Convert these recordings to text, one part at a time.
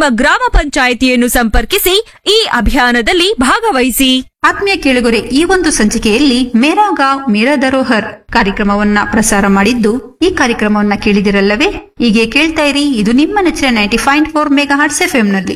ನಿಮ್ಮ ಗ್ರಾಮ ಪಂಚಾಯಿತಿಯನ್ನು ಸಂಪರ್ಕಿಸಿ ಈ ಅಭಿಯಾನದಲ್ಲಿ ಭಾಗವಹಿಸಿ ಆತ್ಮೀಯ ಕೇಳುಗರೆ ಈ ಒಂದು ಸಂಚಿಕೆಯಲ್ಲಿ ಮೇರಾ ಗಾಂವ್ ಮೇರಾ ಧರೋಹರ್ ಕಾರ್ಯಕ್ರಮವನ್ನ ಪ್ರಸಾರ ಮಾಡಿದ್ದು ಈ ಕಾರ್ಯಕ್ರಮವನ್ನ ಕೇಳಿದಿರಲ್ಲವೇ ಹೀಗೆ ಕೇಳ್ತಾ ಇರಿ ಇದು ನಿಮ್ಮ ನೆಚ್ಚಿನ ninety five four mega hearts F ನಲ್ಲಿ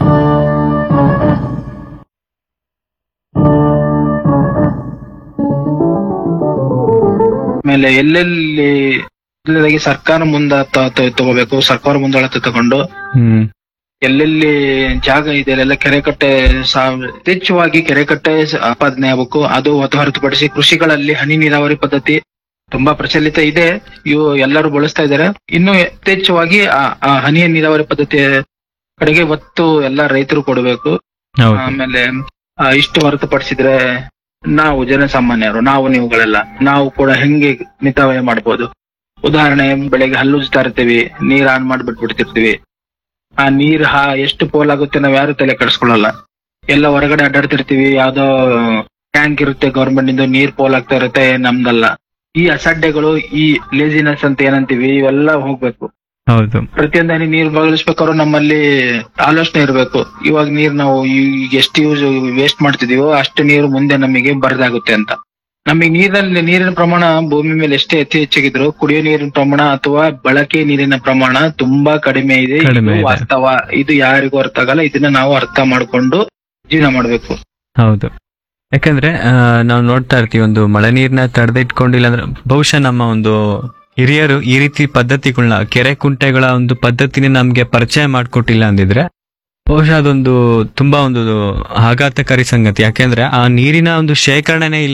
ಆಮೇಲೆ ಎಲ್ಲೆಲ್ಲಿ ಇಲ್ಲದಾಗಿ ಸರ್ಕಾರ ಮುಂದ ತ- ತ- ತಗೋಬೇಕು ಸರ್ಕಾರ ಮುಂದಾಳತೆ ತಗೊಂಡು ಹ್ಮ್ ಎಲ್ಲೆಲ್ಲಿ ಜಾಗ ಇದೆ ಅಲ್ಲೆಲ್ಲ ಕೆರೆ ಕಟ್ಟೆ ಸಾವ್- ಯಥೇಚ್ಛವಾಗಿ ಕೆರೆ ಕಟ್ಟೆ ಸ- ಆಪಾದನೆ ಆಗಬೇಕು ಅದು ಹೊತ್ತು ಹೊರತುಪಡಿಸಿ ಕೃಷಿಗಳಲ್ಲಿ ಹನಿ ನೀರಾವರಿ ಪದ್ಧತಿ ತುಂಬಾ ಪ್ರಚಲಿತ ಇದೆ ಇವು ಎಲ್ಲರೂ ಬಳಸ್ತಾ ಇದ್ದಾರೆ ಇನ್ನು ಯಥೇಚ್ಛವಾಗಿ ಆ- ಆ ಹನಿ ನೀರಾವರಿ ಪದ್ಧತಿಯ ಕಡೆಗೆ ಒತ್ತು ಎಲ್ಲ ರೈತರು ಕೊಡಬೇಕು ಹೌದು ಆಮೇಲೆ ಆ, ಇಷ್ಟು ಹೊರತುಪಡಿಸಿದ್ರೆ ನಾವು ಜನಸಾಮಾನ್ಯರು ನಾವು ನೀವುಗಳೆಲ್ಲ ನಾವು ಕೂಡ ಹೆಂಗೆ ಮಿತವ್ಯಯ ಮಾಡ್ಬೋದು ಉದಾಹರಣೆ ಬೆಳಗ್ಗೆ ಹಲ್ಲುಜ್ತಾ ಇರ್ತೀವಿ ನೀರ್ ಆನ್ ಮಾಡ್ಬಿಟ್ಬಿಡ್ತಿರ್ತೀವಿ ಆ ನೀರ್ ಹಾ ಎಷ್ಟು ಪೋಲ್ ಆಗುತ್ತೆ ನಾವ್ ಯಾರು ತಲೆ ಕೆಡಿಸ್ಕೊಳ್ಳಲ್ಲ ಎಲ್ಲ ಹೊರಗಡೆ ಅಡ್ಡಾಡ್ತಿರ್ತೀವಿ ಯಾವ್ದೋ ಟ್ಯಾಂಕ್ ಇರುತ್ತೆ ಗೌರ್ಮೆಂಟ್ ಇಂದ ನೀರ್ ಪೋಲ್ ಆಗ್ತಾ ಇರುತ್ತೆ ನಮ್ದಲ್ಲ ಈ ಅಸಡ್ಡೆಗಳು ಈ ಲೇಸಿನೆಸ್ ಅಂತ ಏನಂತೀವಿ ಇವೆಲ್ಲ ಹೋಗ್ಬೇಕು ಹೌದು ಪ್ರತಿಯೊಂದು ಹನಿ ನೀರು ಬಳಸ್ಬೇಕಾದ್ರೂ ನಮ್ಮಲ್ಲಿ ಆಲೋಚನೆ ಇರಬೇಕು ಇವಾಗ ನೀರ್ ನಾವು ಈಗ ಎಷ್ಟು ಯೂಸ್ ವೇಸ್ಟ್ ಮಾಡ್ತಿದೀವೋ ಅಷ್ಟು ನೀರು ಮುಂದೆ ನಮಗೆ ಬರದಾಗುತ್ತೆ ಅಂತ ನಮಗೆ ನೀರಲ್ಲಿ ನೀರಿನ ಪ್ರಮಾಣ ಭೂಮಿ ಮೇಲೆ ಎಷ್ಟೇ ಅತಿ ಹೆಚ್ಚಾಗಿದ್ರು ಕುಡಿಯೋ ನೀರಿನ ಪ್ರಮಾಣ ಅಥವಾ ಬಳಕೆ ನೀರಿನ ಪ್ರಮಾಣ ತುಂಬಾ ಕಡಿಮೆ ಇದೆ ಇದು ಕಡಿಮೆ ಇದೆ. ವಾಸ್ತವ ಇದು ಯಾರಿಗೂ ಅರ್ಥ ಆಗಲ್ಲ ಇದನ್ನ ನಾವು ಅರ್ಥ ಮಾಡ್ಕೊಂಡು ಜೀವನ ಮಾಡ್ಬೇಕು ಹೌದು ಯಾಕಂದ್ರೆ ಆ, ನಾವು ನೋಡ್ತಾ ಇರ್ತೀವಿ ಒಂದು ಮಳೆ ನೀರ್ನ ತಡೆದ ಇಟ್ಕೊಂಡಿಲ್ಲ ಅಂದ್ರೆ ಬಹುಶಃ ನಮ್ಮ ಒಂದು ಹಿರಿಯರು ಈ ರೀತಿ ಪದ್ಧತಿಗಳನ್ನ ಕೆರೆ ಕುಂಟೆಗಳ ಒಂದು ಪದ್ಧತಿನ ನಮ್ಗೆ ಪರಿಚಯ ಮಾಡ್ಕೊಟ್ಟಿಲ್ಲ ಅಂದಿದ್ರೆ ಬಹುಶಃ ಅದೊಂದು ತುಂಬಾ ಒಂದು ಆಘಾತಕಾರಿ ಸಂಗತಿ ಯಾಕೆಂದ್ರೆ ಆ ನೀರಿನ ಒಂದು ಶೇಖರಣೆನೇ ಇಲ್ಲ